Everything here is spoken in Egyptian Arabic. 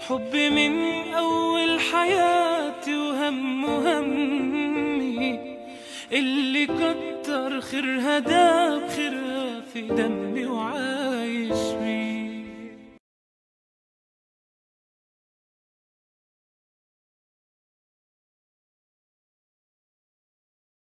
حب من أول حياتي وهم همي اللي كتر خيرها داب خيرها في دمي وعايش فيه